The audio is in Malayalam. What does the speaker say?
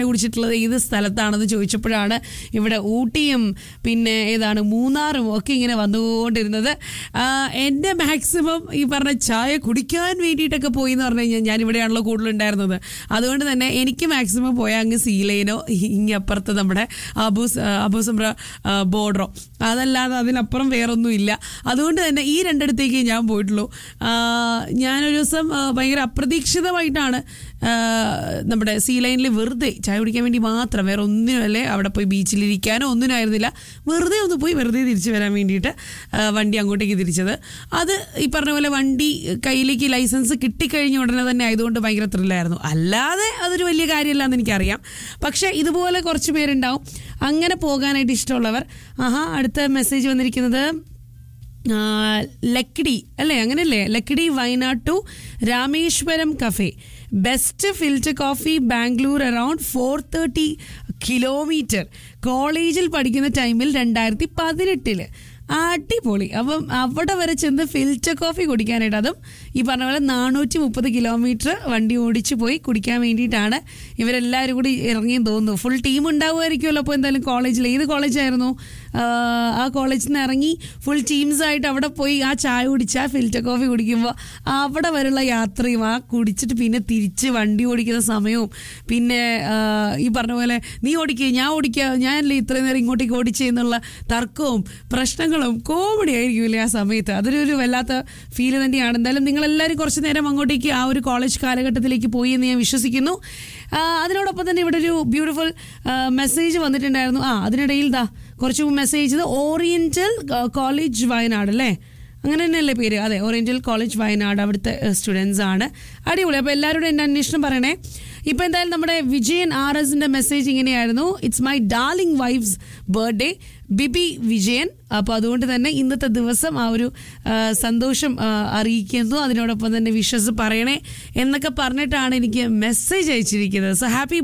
കുടിച്ചിട്ടുള്ളത് ഏത് സ്ഥലത്താണെന്ന് ചോദിച്ചപ്പോഴാണ് ഇവിടെ ഊട്ടിയും പിന്നെ ഏതാണ് മൂന്നാറും ഒക്കെ ഇങ്ങനെ വന്നുകൊണ്ടിരുന്നത് ആ, എൻ്റെ മാക്സിമം ഈ പറഞ്ഞ ചായ കുടിക്കാൻ വേണ്ടിയിട്ടൊക്കെ പോയി എന്ന് പറഞ്ഞു കഴിഞ്ഞാൽ ഞാൻ ഇവിടെയാണല്ലോ കൂടുതലുണ്ടായിരുന്നത് അതുകൊണ്ട് തന്നെ എനിക്ക് മാക്സിമം പോയാൽ അങ്ങ് സീലൈനോ ഇങ്ങപ്പുറത്ത് നമ്മുടെ അബൂസ് അബൂസംബ്ര ബോർഡറോ അതല്ലാതെ അതിനപ്പുറം വേറൊന്നും ഇല്ല അതുകൊണ്ട് തന്നെ ഈ രണ്ടിടത്തേക്ക് ഞാൻ പോയിട്ടുള്ളൂ ആ, ഞാനൊരു ദിവസം ആ, ഭയങ്കര അപ്രതീക്ഷിതമായിട്ടാണ് ആ, നമ്മുടെ സീ ലൈനിൽ വെറുതെ ചായ കുടിക്കാൻ വേണ്ടി മാത്രം വേറെ ഒന്നിനും അല്ലേ അവിടെ പോയി ബീച്ചിലിരിക്കാനോ ഒന്നിനും ആയിരുന്നില്ല വെറുതെ ഒന്ന് പോയി വെറുതെ തിരിച്ചു വരാൻ വേണ്ടിയിട്ട് ആ, വണ്ടി അങ്ങോട്ടേക്ക് തിരിച്ചത് അത് ഈ പറഞ്ഞ പോലെ വണ്ടി കയ്യിലേക്ക് ലൈസൻസ് കിട്ടിക്കഴിഞ്ഞ ഉടനെ തന്നെ ആയതുകൊണ്ട് ഭയങ്കര ത്രില്ലായിരുന്നു അല്ലാതെ അതൊരു വലിയ കാര്യമല്ല എന്ന് എനിക്കറിയാം പക്ഷേ ഇതുപോലെ കുറച്ച് പേരുണ്ടാവും അങ്ങനെ പോകാനായിട്ട് ഇഷ്ടമുള്ളവർ ആഹാ അടുത്ത മെസ്സേജ് വന്നിരിക്കുന്നത് ആ, ലക്കിടി അല്ലേ അങ്ങനെയല്ലേ Lakkidi Wayanad to Rameshwaram cafe best filter coffee Bangalore around four thirty kilometre കോളേജിൽ പഠിക്കുന്ന ടൈമിൽ രണ്ടായിരത്തി പതിനെട്ടില് അടിപൊളി അപ്പം അവിടെ വരെ ചെന്ന് ഫിൽറ്റർ കോഫി കുടിക്കാനായിട്ട് അതും ഈ പറഞ്ഞ പോലെ നാനൂറ്റി മുപ്പത് കിലോമീറ്റർ വണ്ടി ഓടിച്ചു പോയി കുടിക്കാൻ വേണ്ടിയിട്ടാണ് ഇവരെല്ലാവരും കൂടി ഇറങ്ങിയെന്ന് തോന്നുന്നു ഫുൾ ടീം ഉണ്ടാവുമായിരിക്കുമല്ലോ അപ്പോൾ എന്തായാലും കോളേജിൽ ഏത് കോളേജായിരുന്നു ആഹ് ആ കോളേജിൽ നിന്ന് ഇറങ്ങി ഫുൾ ടീംസായിട്ട് അവിടെ പോയി ആ ചായ കുടിച്ച് ആ ഫിൽറ്റർ കോഫി കുടിക്കുമ്പോൾ അവിടെ വരെയുള്ള യാത്രയും ആ കുടിച്ചിട്ട് പിന്നെ തിരിച്ച് വണ്ടി ഓടിക്കുന്ന സമയവും പിന്നെ ആഹ് ഈ പറഞ്ഞ പോലെ നീ ഓടിക്കുക ഞാൻ ഓടിക്കുക ഞാനല്ലേ ഇത്രയും നേരം ഇങ്ങോട്ടേക്ക് ഓടിച്ചെന്നുള്ള തർക്കവും പ്രശ്നങ്ങളും കോമഡി ആയിരിക്കുമല്ലേ ആ സമയത്ത് അതൊരു ഒരു വല്ലാത്ത ഫീല് തന്നെയാണ് എന്തായാലും നിങ്ങളെല്ലാവരും കുറച്ച് നേരം അങ്ങോട്ടേക്ക് ആ ഒരു കോളേജ് കാലഘട്ടത്തിലേക്ക് പോയി എന്ന് ഞാൻ വിശ്വസിക്കുന്നു ആ, അതിനോടൊപ്പം തന്നെ ഇവിടെ ഒരു ബ്യൂട്ടിഫുൾ മെസ്സേജ് വന്നിട്ടുണ്ടായിരുന്നു ആ അതിനിടയിൽ ദാ കുറച്ച് മെസ്സേജ് ഓറിയന്റൽ കോളേജ് വയനാട് അല്ലേ അങ്ങനെ തന്നെയല്ലേ പേര് അതെ ഓറിയന്റൽ കോളേജ് വയനാട് അവിടുത്തെ സ്റ്റുഡൻസ് ആണ് അടിപൊളി അപ്പോൾ എല്ലാവരോടും എൻ്റെ അന്വേഷണം പറയണേ ഇപ്പം എന്തായാലും നമ്മുടെ വിജയൻ ആർ എസിൻ്റെ മെസ്സേജ് ഇങ്ങനെയായിരുന്നു it's my darling wife's birthday BB Vijayan അപ്പോൾ അതുകൊണ്ട് തന്നെ ഇന്നത്തെ ദിവസം ആ ഒരു ആ, സന്തോഷം ആ, അറിയിക്കുന്നു അതിനോടൊപ്പം തന്നെ വിഷസ് പറയണേ എന്നൊക്കെ പറഞ്ഞിട്ടാണ് എനിക്ക് മെസ്സേജ് അയച്ചിരിക്കുന്നത് സോ ഹാപ്പി